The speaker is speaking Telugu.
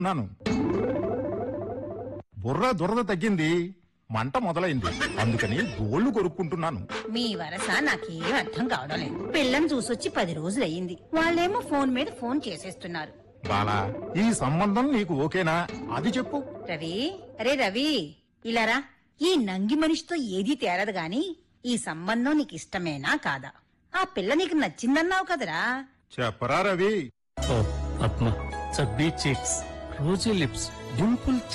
నాను బుర్ర దురద తగ్గింది మంట మొదలైంది అందుకని గోళ్లు కొరుక్కుంటున్నాను మీ వరస నాకేం అర్థం కావడం లేదు పిల్లని చూసొచ్చి పది రోజులయ్యింది వాళ్ళేమో ఫోన్ మీద ఫోన్ చేసేస్తున్నారు బాలా ఈ సంబంధం నీకు ఓకేనా అది చెప్పు రవి అరే రవి ఇలారా ఈ నంగి మనిషితో ఏదీ తేరదు గాని ఈ సంబంధం నీకు ఇష్టమేనా కాదా ఆ పిల్ల నీకు నచ్చిందన్నావు కదరా చెప్పరా రవి ఓ Padma chubby cheeks rosy lips Dimple